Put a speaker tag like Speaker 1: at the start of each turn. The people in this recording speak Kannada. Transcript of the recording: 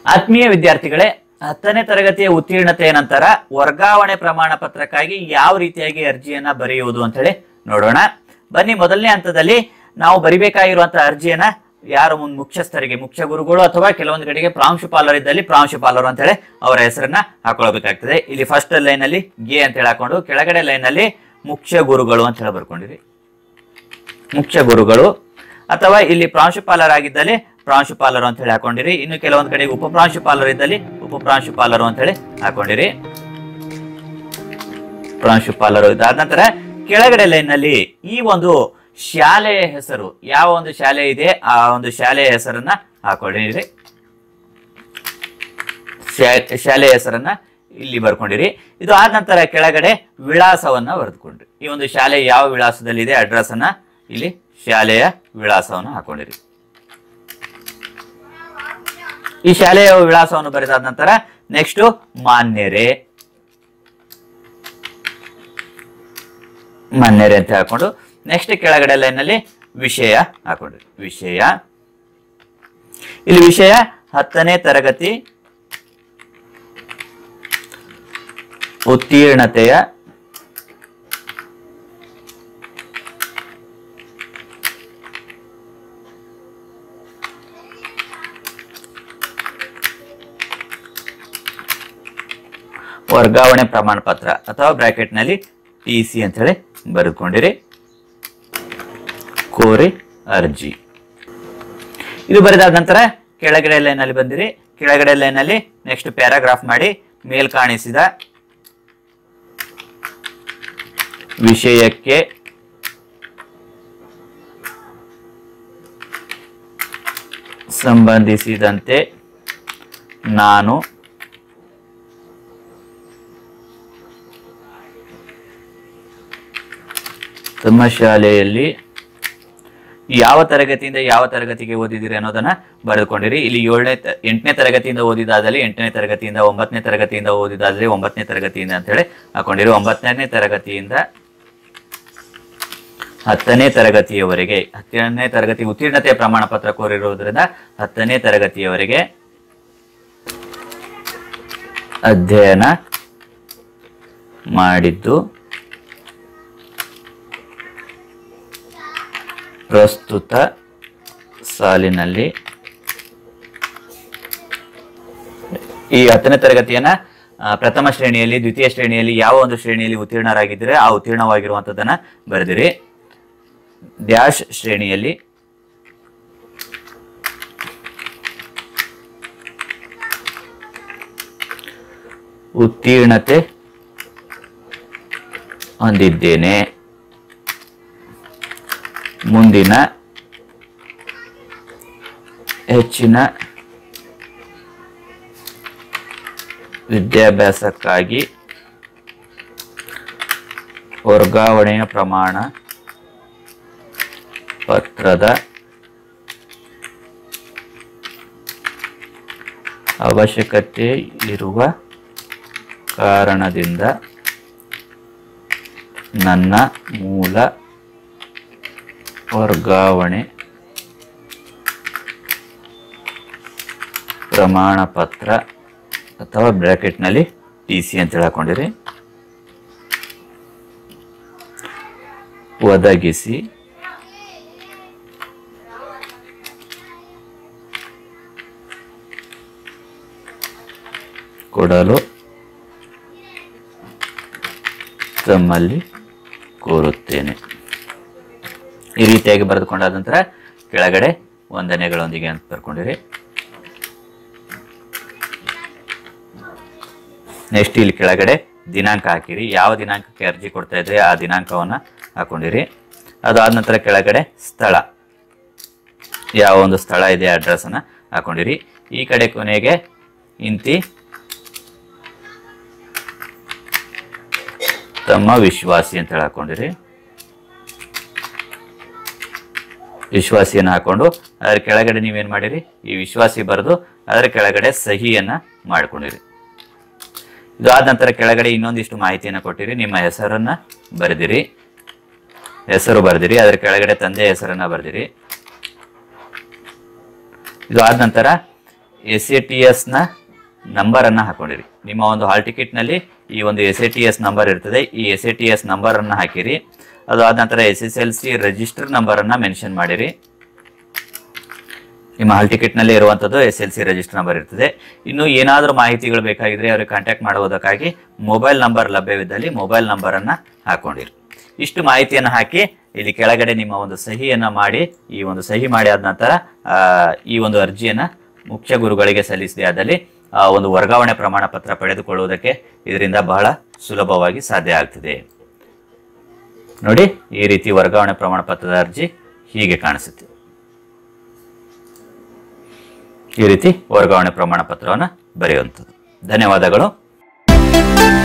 Speaker 1: ಆತ್ಮೀಯ ವಿದ್ಯಾರ್ಥಿಗಳೇ ಹತ್ತನೇ ತರಗತಿಯ ಉತ್ತೀರ್ಣತೆಯ ನಂತರ ವರ್ಗಾವಣೆ ಪ್ರಮಾಣ ಪತ್ರಕ್ಕಾಗಿ ಯಾವ ರೀತಿಯಾಗಿ ಅರ್ಜಿಯನ್ನ ಬರೆಯುವುದು ಅಂತ ಹೇಳಿ ನೋಡೋಣ ಬನ್ನಿ ಮೊದಲನೇ ಹಂತದಲ್ಲಿ ನಾವು ಬರಿಬೇಕಾಗಿರುವಂತಹ ಅರ್ಜಿಯನ್ನ ಯಾರು ಮುಂದ್ ಮುಖ್ಯಸ್ಥರಿಗೆ ಮುಖ್ಯ ಗುರುಗಳು ಅಥವಾ ಕೆಲವೊಂದು ಕಡೆಗೆ ಪ್ರಾಂಶುಪಾಲರು ಇದ್ದಲ್ಲಿ ಪ್ರಾಂಶುಪಾಲರು ಅಂತ ಹೇಳಿ ಅವರ ಹೆಸರನ್ನ ಹಾಕೊಳ್ಬೇಕಾಗ್ತದೆ ಇಲ್ಲಿ ಫಸ್ಟ್ ಲೈನ್ ಅಲ್ಲಿ ಗೆ ಅಂತ ಹೇಳಿ ಹಾಕೊಂಡು ಕೆಳಗಡೆ ಲೈನ್ ಅಲ್ಲಿ ಮುಖ್ಯ ಗುರುಗಳು ಅಂತ ಹೇಳಿ ಬರ್ಕೊಂಡಿರಿ ಮುಖ್ಯ ಗುರುಗಳು ಅಥವಾ ಇಲ್ಲಿ ಪ್ರಾಂಶುಪಾಲರಾಗಿದ್ದಲ್ಲಿ ಪ್ರಾಂಶುಪಾಲರು ಅಂತ ಹೇಳಿ ಹಾಕೊಂಡಿರಿ ಇನ್ನು ಕೆಲವೊಂದು ಕಡೆ ಉಪ ಪ್ರಾಂಶುಪಾಲರು ಇದ್ದಲ್ಲಿ ಉಪ ಪ್ರಾಂಶುಪಾಲರು ಅಂತ ಹೇಳಿ ಹಾಕೊಂಡಿರಿ ಪ್ರಾಂಶುಪಾಲರು ಇದಾದ ನಂತರ ಕೆಳಗಡೆ ಲೈನ್ ನಲ್ಲಿ ಈ ಒಂದು ಶಾಲೆಯ ಹೆಸರು ಯಾವ ಒಂದು ಶಾಲೆ ಇದೆ ಆ ಒಂದು ಶಾಲೆಯ ಹೆಸರನ್ನ ಹಾಕೊಂಡಿರಿ ಶಾ- ಶಾಲೆಯ ಹೆಸರನ್ನ ಇಲ್ಲಿ ಬರ್ಕೊಂಡಿರಿ ಇದು ಆದ ನಂತರ ಕೆಳಗಡೆ ವಿಳಾಸವನ್ನ ಬರೆದುಕೊಂಡ್ರಿ ಈ ಒಂದು ಶಾಲೆ ಯಾವ ವಿಳಾಸದಲ್ಲಿದೆ ಅಡ್ರೆಸ್ ಅನ್ನ ಇಲ್ಲಿ ಶಾಲೆಯ ವಿಳಾಸವನ್ನು ಹಾಕೊಂಡಿರಿ ಈ ಶಾಲೆಯ ವಿಳಾಸವನ್ನು ಬರೆದಾದ ನಂತರ ನೆಕ್ಸ್ಟ್ ಮಾನ್ಯರೇ ಮಾನ್ಯರೇ ಅಂತ ಹಾಕೊಂಡು ನೆಕ್ಸ್ಟ್ ಕೆಳಗಡೆ ಲೈನ್ ಅಲ್ಲಿ ವಿಷಯ ಹಾಕೊಂಡ್ರಿ ವಿಷಯ ಇಲ್ಲಿ ವಿಷಯ ಹತ್ತನೇ ತರಗತಿ ಉತ್ತೀರ್ಣತೆಯ ವರ್ಗಾವಣೆ ಪ್ರಮಾಣ ಪತ್ರ ಅಥವಾ ಬ್ರಾಕೆಟ್ ನಲ್ಲಿ ಟಿ ಸಿ ಅಂತ ಹೇಳಿ ಬರೆದುಕೊಂಡಿರಿ ಕೋರಿ ಅರ್ಜಿ ಇದು ಬರೆದಾದ ನಂತರ ಕೆಳಗಡೆ ಲೈನ್ ಅಲ್ಲಿ ಬಂದಿರಿ ಕೆಳಗಡೆ ಲೈನ್ ಅಲ್ಲಿ ನೆಕ್ಸ್ಟ್ ಪ್ಯಾರಾಗ್ರಾಫ್ ಮಾಡಿ ಮೇಲ್ ಕಾಣಿಸಿದ ವಿಷಯಕ್ಕೆ ಸಂಬಂಧಿಸಿದಂತೆ ನಾನು ತಮ್ಮ ಶಾಲೆಯಲ್ಲಿ ಯಾವ ತರಗತಿಯಿಂದ ಯಾವ ತರಗತಿಗೆ ಓದಿದಿರಿ ಅನ್ನೋದನ್ನ ಬರೆದುಕೊಂಡಿರಿ ಇಲ್ಲಿ ಏಳನೇ ತ- ಎಂಟನೇ ತರಗತಿಯಿಂದ ಓದಿದಾದಲ್ಲಿ ಎಂಟನೇ ತರಗತಿಯಿಂದ ಒಂಬತ್ತನೇ ತರಗತಿಯಿಂದ ಓದಿದಾದಲ್ಲಿ ಒಂಬತ್ತನೇ ತರಗತಿಯಿಂದ ಅಂತ ಹೇಳಿ ಹಾಕೊಂಡಿರಿ ಒಂಬತ್ತನೇ ತರಗತಿಯಿಂದ ಹತ್ತನೇ ತರಗತಿಯವರೆಗೆ ಹತ್ತನೇ ತರಗತಿ ಉತ್ತೀರ್ಣತೆಯ ಪ್ರಮಾಣ ಪತ್ರ ಕೋರಿರುವುದರಿಂದ ಹತ್ತನೇ ತರಗತಿಯವರೆಗೆ ಅಧ್ಯಯನ ಮಾಡಿದ್ದು ಪ್ರಸ್ತುತ ಸಾಲಿನಲ್ಲಿ ಈ ಹತ್ತನೇ ತರಗತಿಯನ್ನ ಆ, ಪ್ರಥಮ ಶ್ರೇಣಿಯಲ್ಲಿ ದ್ವಿತೀಯ ಶ್ರೇಣಿಯಲ್ಲಿ ಯಾವ ಒಂದು ಶ್ರೇಣಿಯಲ್ಲಿ ಉತ್ತೀರ್ಣರಾಗಿದ್ದರೆ ಆ ಉತ್ತೀರ್ಣವಾಗಿರುವಂತದನ್ನ ಬರೆದಿರಿ ಡ್ಯಾಶ್ ಶ್ರೇಣಿಯಲ್ಲಿ ಉತ್ತೀರ್ಣತೆ ಹೊಂದಿದ್ದೇನೆ ಮುಂದಿನ ಹೆಚ್ಚಿನ ವಿದ್ಯಾಭ್ಯಾಸಕ್ಕಾಗಿ ವರ್ಗಾವಣೆಯ ಪ್ರಮಾಣ ಪತ್ರದ ಅವಶ್ಯಕತೆ ಇರುವ ಕಾರಣದಿಂದ ನನ್ನ ಮೂಲ ವರ್ಗಾವಣೆ ಪ್ರಮಾಣ ಪತ್ರ ಅಥವಾ ಬ್ರಾಕೆಟ್ನಲ್ಲಿ ಟಿ ಸಿ ಅಂತ ಹೇಳಿ ಹಾಕೊಂಡಿರಿ ಒದಗಿಸಿ ಕೊಡಲು ತಮ್ಮಲ್ಲಿ ಕೋರುತ್ತೇನೆ ಈ ರೀತಿಯಾಗಿ ಬರೆದುಕೊಂಡಾದ ನಂತರ ಕೆಳಗಡೆ ವಂದನೆಗಳೊಂದಿಗೆ ಅಂತ ಬರ್ಕೊಂಡಿರಿ ನೆಕ್ಸ್ಟ್ ಇಲ್ಲಿ ಕೆಳಗಡೆ ದಿನಾಂಕ ಹಾಕಿರಿ ಯಾವ ದಿನಾಂಕಕ್ಕೆ ಅರ್ಜಿ ಕೊಡ್ತಾ ಇದ್ರೆ ಆ ದಿನಾಂಕವನ್ನ ಹಾಕೊಂಡಿರಿ ಅದಾದ ನಂತರ ಕೆಳಗಡೆ ಸ್ಥಳ ಯಾವ ಒಂದು ಸ್ಥಳ ಇದೆ ಅಡ್ರೆಸ್ ಅನ್ನ ಹಾಕೊಂಡಿರಿ ಈ ಕಡೆ ಕೊನೆಗೆ ಇಂತಿ ತಮ್ಮ ವಿಶ್ವಾಸಿ ಅಂತ ಹೇಳಿ ಹಾಕೊಂಡಿರಿ ವಿಶ್ವಾಸಿಯನ್ನು ಹಾಕೊಂಡು ಅದರ ಕೆಳಗಡೆ ನೀವೇನ್ ಮಾಡಿರಿ ಈ ವಿಶ್ವಾಸಿ ಬರೆದು ಅದರ ಕೆಳಗಡೆ ಸಹಿಯನ್ನ ಮಾಡ್ಕೊಂಡಿರಿ ಇದು ಆದ ನಂತರ ಕೆಳಗಡೆ ಇನ್ನೊಂದಿಷ್ಟು ಮಾಹಿತಿಯನ್ನು ಕೊಟ್ಟಿರಿ ನಿಮ್ಮ ಹೆಸರನ್ನ ಬರೆದಿರಿ ಹೆಸರು ಬರೆದಿರಿ ಅದರ ಕೆಳಗಡೆ ತಂದೆ ಹೆಸರನ್ನ ಬರೆದಿರಿ ಇದು ಆದ ನಂತರ ಎಸ್ ಎ ಟಿ ಎಸ್ನ ನಂಬರನ್ನು ಹಾಕೊಂಡಿರಿ ನಿಮ್ಮ ಒಂದು ಹಾಲ್ ಟಿಕೆಟ್ನಲ್ಲಿ ಈ ಒಂದು S A T S number ಇರ್ತದೆ ಈ ಎಸ್ ಎ ಟಿ ಎಸ್ ನಂಬರನ್ನು ಹಾಕಿರಿ ಅದು ಆದ ನಂತರ S S L C register ನಂಬರನ್ನು ಮೆನ್ಷನ್ ಮಾಡಿರಿ ನಿಮ್ಮ ಹಾಲ್ ಟಿಕೆಟ್ನಲ್ಲಿ ಇರುವಂಥದ್ದು S L C register number ಇರ್ತದೆ ಇನ್ನು ಏನಾದರೂ ಮಾಹಿತಿಗಳು ಬೇಕಾಗಿದ್ರೆ ಅವ್ರಿಗೆ ಕಾಂಟ್ಯಾಕ್ಟ್ ಮಾಡುವುದಕ್ಕಾಗಿ ಮೊಬೈಲ್ ನಂಬರ್ ಲಭ್ಯವಿದ್ದಲ್ಲಿ ಮೊಬೈಲ್ ನಂಬರನ್ನು ಹಾಕೊಂಡಿರಿ ಇಷ್ಟು ಮಾಹಿತಿಯನ್ನು ಹಾಕಿ ಇಲ್ಲಿ ಕೆಳಗಡೆ ನಿಮ್ಮ ಒಂದು ಸಹಿಯನ್ನು ಮಾಡಿ ಈ ಒಂದು ಸಹಿ ಮಾಡಿ ಆದ ನಂತರ ಆ, ಈ ಒಂದು ಅರ್ಜಿಯನ್ನು ಮುಖ್ಯ ಗುರುಗಳಿಗೆ ಸಲ್ಲಿಸಿದೆ ಆದಲ್ಲಿ ಆ ಒಂದು ವರ್ಗಾವಣೆ ಪ್ರಮಾಣ ಪತ್ರ ಪಡೆದುಕೊಳ್ಳುವುದಕ್ಕೆ ಇದರಿಂದ ಬಹಳ ಸುಲಭವಾಗಿ ಸಾಧ್ಯ ಆಗ್ತಿದೆ ನೋಡಿ ಈ ರೀತಿ ವರ್ಗಾವಣೆ ಪ್ರಮಾಣ ಪತ್ರದ ಅರ್ಜಿ ಹೀಗೆ ಕಾಣಿಸುತ್ತೆ ಈ ರೀತಿ ವರ್ಗಾವಣೆ ಪ್ರಮಾಣ ಪತ್ರವನ್ನು ಬರೆಯುವಂಥದ್ದು ಧನ್ಯವಾದಗಳು